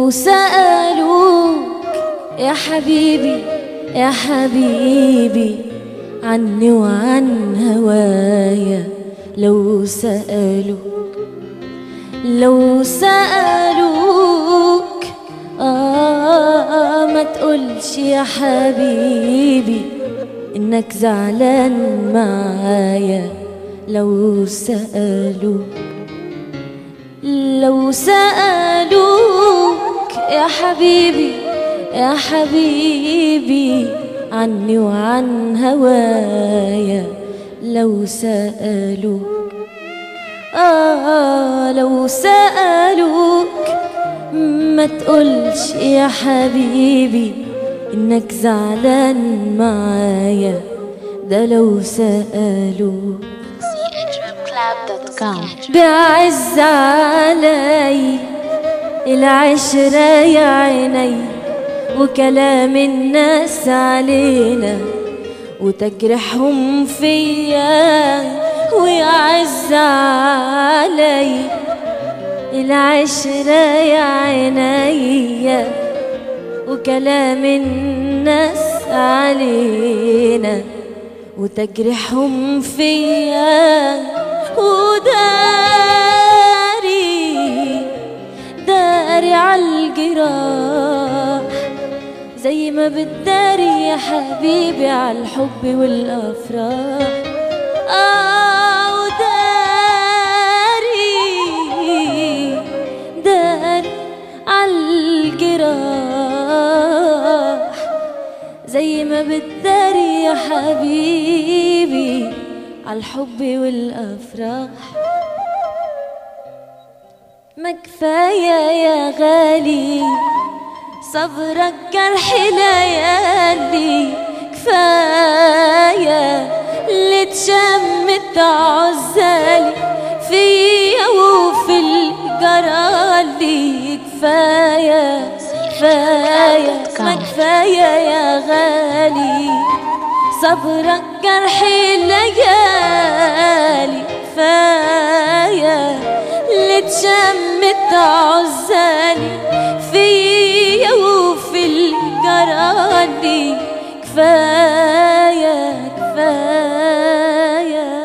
لو سألوك يا حبيبي يا حبيبي عني وعن هوايا لو سألوك لو سألوك آه ما تقولش يا حبيبي إنك زعلان معايا لو سألوك لو سألوك يا حبيبي يا حبيبي عني وعن هوايا لو سألوك آه لو سألوك ما تقولش يا حبيبي إنك زعلان معايا ده لو سألوك chdrumclub.com بعز علي العشرة يا عيني وكلام الناس علينا وتجرحهم فيا ويعز علي العشرة يا عيني وكلام الناس علينا وتجرحهم فيا وداري داري عالجراح زي ما بتداري يا حبيبي عالحب والافراح آه وداري داري عالجراح زي ما بتداري يا حبيبي عالحب والافراح ما كفايه يا غالي صبرك جرح ليالي كفايه اللي اتشمت عزالي فيا وفي الجرالي كفايه كفايه ما كفايه يا غالي صبرك جرح الليالي كفايه اللي اتشمت عزالي فيا وفي الجرالي كفايه